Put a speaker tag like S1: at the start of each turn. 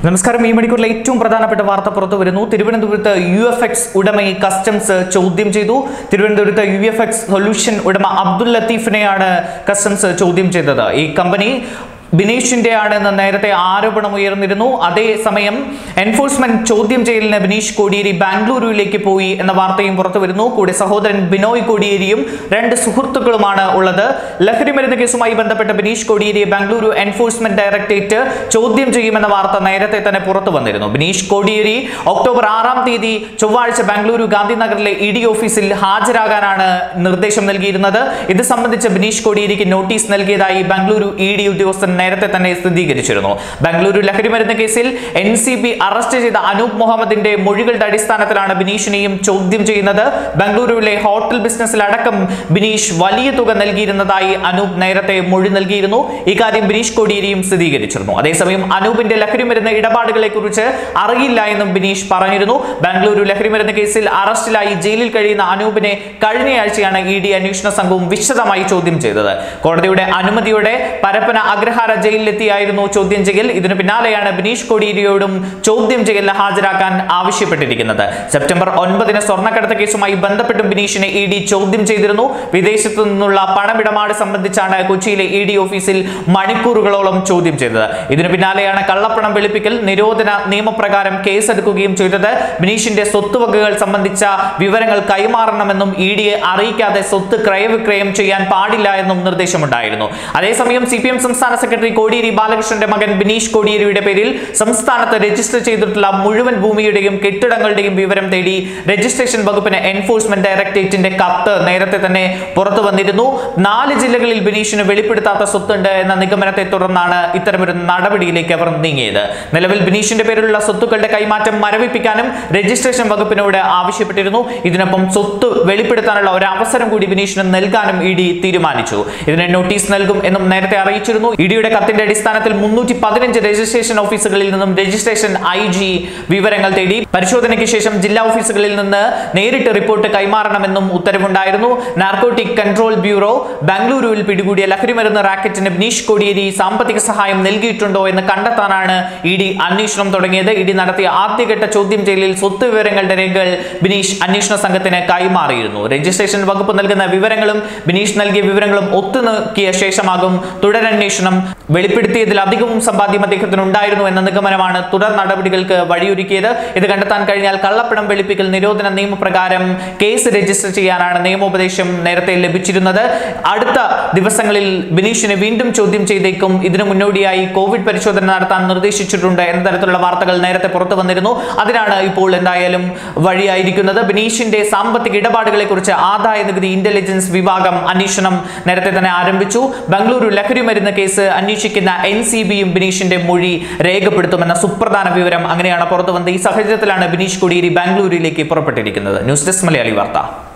S1: നമസ്കാരം ഈ മണിക്കൂറിലെ ഏറ്റവും പ്രധാനപ്പെട്ട വാർത്ത പുറത്തു വരുന്നു തിരുവനന്തപുരത്ത് യു എഫ് എക്സ് ഉടമയെ കസ്റ്റംസ് ചോദ്യം ചെയ്തു തിരുവനന്തപുരത്ത് യു എഫ് എക്സ് സൊല്യൂഷൻ ഉടമ അബ്ദുൽ ലത്തീഫിനെയാണ് കസ്റ്റംസ് ചോദ്യം ചെയ്തത് ഈ കമ്പനി ബിനീഷിന്റെ ആണെന്ന് നേരത്തെ ആരോപണം ഉയർന്നിരുന്നു അതേസമയം എൻഫോഴ്സ്മെന്റ് ചോദ്യം ചെയ്യലിന് ബിനീഷ് കോടിയേരി ബാംഗ്ലൂരുവിലേക്ക് പോയി എന്ന വാർത്തയും പുറത്തു വരുന്നു കൂടെ സഹോദരൻ ബിനോയ് കോടിയേരിയും രണ്ട് സുഹൃത്തുക്കളുമാണ് ഉള്ളത് ലഹരി മരുന്ന് കേസുമായി ബന്ധപ്പെട്ട് ബിനീഷ് കോടിയേരിയെ ബാംഗ്ലൂരു എൻഫോഴ്സ്മെന്റ് ഡയറക്ടറേറ്റ് ചോദ്യം ചെയ്യുമെന്ന വാർത്ത നേരത്തെ തന്നെ പുറത്തു വന്നിരുന്നു ബിനീഷ് കോടിയേരി ഒക്ടോബർ ആറാം തീയതി ചൊവ്വാഴ്ച ബാംഗ്ലൂരു ഗാന്ധിനഗറിലെ ഇ ഡി ഓഫീസിൽ ഹാജരാകാനാണ് നിർദ്ദേശം നൽകിയിരുന്നത് ഇത് സംബന്ധിച്ച് ബിനീഷ് കോടിയേരിക്ക് നോട്ടീസ് നൽകിയതായി ബാംഗ്ലൂരു ഇ ഡി ഉദ്യോഗസ്ഥൻ നേരത്തെ തന്നെ സ്ഥിരീകരിച്ചിരുന്നു ബാംഗ്ലൂരു ലഹരി മരുന്ന് കേസിൽ എൻ സി ബി അറസ്റ്റ് ചെയ്ത അനൂപ് മുഹമ്മദിന്റെ മൊഴികളുടെ അടിസ്ഥാനത്തിലാണ് ബിനീഷിനെയും ചോദ്യം ചെയ്യുന്നത് ബാംഗ്ലൂരുവിലെ ഹോട്ടൽ ബിസിനസ്സിൽ അടക്കം ബിനീഷ് വലിയ തുക നൽകിയിരുന്നതായി അനൂപ് നേരത്തെ മൊഴി നൽകിയിരുന്നു ഇക്കാര്യം ബിനീഷ് കോടിയേരിയും സ്ഥിരീകരിച്ചിരുന്നു അതേസമയം അനൂപിന്റെ ലഹരി മരുന്ന് ഇടപാടുകളെ കുറിച്ച് അറിയില്ല എന്നും ബിനീഷ് പറഞ്ഞിരുന്നു ബാംഗ്ലൂരു ലഹരി മരുന്ന് കേസിൽ അറസ്റ്റിലായി ജയിലിൽ കഴിയുന്ന അനൂപിനെ കഴിഞ്ഞയാഴ്ചയാണ് ഇ ഡി അന്വേഷണ സംഘവും വിശദമായി ചോദ്യം ചെയ്തത് കോടതിയുടെ അനുമതിയോടെ പരപ്പന അഗ്രഹാര ജയിലിലെത്തിയായിരുന്നു ചോദ്യം ചെയ്യൽ ഇതിനു പിന്നാലെയാണ് ബിനീഷ് കോടിയേരിയോടും ചോദ്യം ചെയ്യലിന് ഹാജരാക്കാൻ ആവശ്യപ്പെട്ടിരിക്കുന്നത് സെപ്റ്റംബർ ഒൻപതിന് സ്വർണ്ണക്കടത്ത് കേസുമായി ബന്ധപ്പെട്ടും ബിനീഷിനെ ഇ ഡി ചോദ്യം ചെയ്തിരുന്നു വിദേശത്തു നിന്നുള്ള പണമിടപാട് സംബന്ധിച്ചാണ് കൊച്ചിയിലെ ഇ ഡി ഓഫീസിൽ മണിക്കൂറുകളോളം ചോദ്യം ചെയ്തത് ഇതിനു പിന്നാലെയാണ് കള്ളപ്പണം വെളുപ്പിക്കൽ നിരോധന നിയമപ്രകാരം കേസെടുക്കുകയും ചെയ്തത് ബിനീഷിന്റെ സ്വത്തുവകകൾ സംബന്ധിച്ച വിവരങ്ങൾ കൈമാറണമെന്നും ഇ ഡിയെ അറിയിക്കാതെ സ്വത്ത് ക്രയവിക്രയം ചെയ്യാൻ പാടില്ല എന്നും നിർദ്ദേശമുണ്ടായിരുന്നു അതേസമയം സി പി എം സംസ്ഥാന സെക്രട്ടറി കോടിയേരി ബാലകൃഷ്ണന്റെ മകൻ ബിനീഷ് കോടിയേരിയുടെ പേരിൽ സംസ്ഥാനത്ത് രജിസ്റ്റർ ചെയ്തിട്ടുള്ള മുഴുവൻ ഭൂമിയുടെയും കെട്ടിടങ്ങളുടെയും വിവരം തേടി രജിസ്ട്രേഷൻ വകുപ്പിന് എൻഫോഴ്സ്മെന്റ് ഡയറക്ടറേറ്റിന്റെ കത്ത് നേരത്തെ തന്നെ പുറത്തു വന്നിരുന്നു നാല് ജില്ലകളിൽ ബിനീഷിന് വെളിപ്പെടുത്താത്ത സ്വത്തുണ്ട് എന്ന നിഗമനത്തെ തുടർന്നാണ് ഇത്തരമൊരു നടപടിയിലേക്ക് അവർ നീങ്ങിയത് നിലവിൽ ബിനീഷിന്റെ പേരിലുള്ള സ്വത്തുക്കളുടെ കൈമാറ്റം മരവിപ്പിക്കാനും രജിസ്ട്രേഷൻ വകുപ്പിനോട് ആവശ്യപ്പെട്ടിരുന്നു ഇതിനൊപ്പം സ്വത്ത് വെളിപ്പെടുത്താനുള്ള ഒരു അവസരം കൂടി ബിനീഷിന് നൽകാനും ഇ ഡി തീരുമാനിച്ചു ഇതിന് നോട്ടീസ് നൽകും എന്നും നേരത്തെ അറിയിച്ചിരുന്നു ഇഡിയുടെ കത്തിന്റെ അടിസ്ഥാനത്തിൽ മുന്നൂറ്റി പതിനഞ്ച് രജിസ്ട്രേഷൻ ഓഫീസുകളിൽ നിന്നും രജിസ്ട്രേഷൻ ഐ ജി വിവരങ്ങൾ തേടി പരിശോധനയ്ക്ക് ശേഷം ജില്ലാ ഓഫീസുകളിൽ നിന്ന് നേരിട്ട് റിപ്പോർട്ട് കൈമാറണമെന്നും ഉത്തരവുണ്ടായിരുന്നു നാർക്കോട്ടിക് കൺട്രോൾ ബ്യൂറോ ബാംഗ്ലൂരുവിൽ പിടികൂടിയ ലഹരിമരുന്ന് റാക്കറ്റിന് ബിനീഷ് കോടിയേരി സാമ്പത്തിക സഹായം നൽകിയിട്ടുണ്ടോ എന്ന് കണ്ടെത്താനാണ് ഇ ഡി അന്വേഷണം തുടങ്ങിയത് ഇ ഡി നടത്തിയ ആദ്യഘട്ട ചോദ്യം ചെയ്യലിൽ സ്വത്ത് വിവരങ്ങളുടെ രേഖകൾ ബിനീഷ് അന്വേഷണ സംഘത്തിന് കൈമാറിയിരുന്നു രജിസ്ട്രേഷൻ വകുപ്പ് നൽകുന്ന വിവരങ്ങളും ബിനീഷ് നൽകിയ വിവരങ്ങളും ഒത്തുനോക്കിയ ശേഷമാകും തുടരന്വേഷണം വെളിപ്പെടുത്തിയതിൽ അധികവും സമ്പാദ്യം അദ്ദേഹത്തിന് ഉണ്ടായിരുന്നു എന്ന നിഗമനമാണ് തുടർ നടപടികൾക്ക് വഴിയൊരുക്കിയത് ഇത് കണ്ടെത്താൻ കഴിഞ്ഞാൽ കള്ളപ്പണം വെളുപ്പിക്കൽ നിരോധന നിയമപ്രകാരം കേസ് രജിസ്റ്റർ ചെയ്യാനാണ് നിയമോപദേശം നേരത്തെ ലഭിച്ചിരുന്നത് അടുത്ത ദിവസങ്ങളിൽ ബിനീഷിനെ വീണ്ടും ചോദ്യം ചെയ്തേക്കും ഇതിനു മുന്നോടിയായി കോവിഡ് പരിശോധന നടത്താൻ നിർദ്ദേശിച്ചിട്ടുണ്ട് എന്ന തരത്തിലുള്ള വാർത്തകൾ നേരത്തെ പുറത്തു വന്നിരുന്നു അതിനാണ് ഇപ്പോൾ എന്തായാലും വഴിയായിരിക്കുന്നത് ബിനീഷിന്റെ സാമ്പത്തിക ഇടപാടുകളെ കുറിച്ച് ആദായ നികുതി ഇന്റലിജൻസ് വിഭാഗം അന്വേഷണം നേരത്തെ തന്നെ ആരംഭിച്ചു ബംഗളൂരു ലഹരി മരുന്ന് കേസ് അന്വേഷിക്കുന്ന എൻ സി ബിയും ബിനീഷിന്റെ മൊഴി രേഖപ്പെടുത്തുമെന്ന സുപ്രധാന വിവരം അങ്ങനെയാണ് പുറത്തു വന്നത് ഈ സാഹചര്യത്തിലാണ് ബിനീഷ് കോടിയേരി ബാംഗ്ലൂരിലേക്ക് പുറപ്പെട്ടിരിക്കുന്നത് ന്യൂസ് ഡെസ്ക് മലയാളി വാർത്ത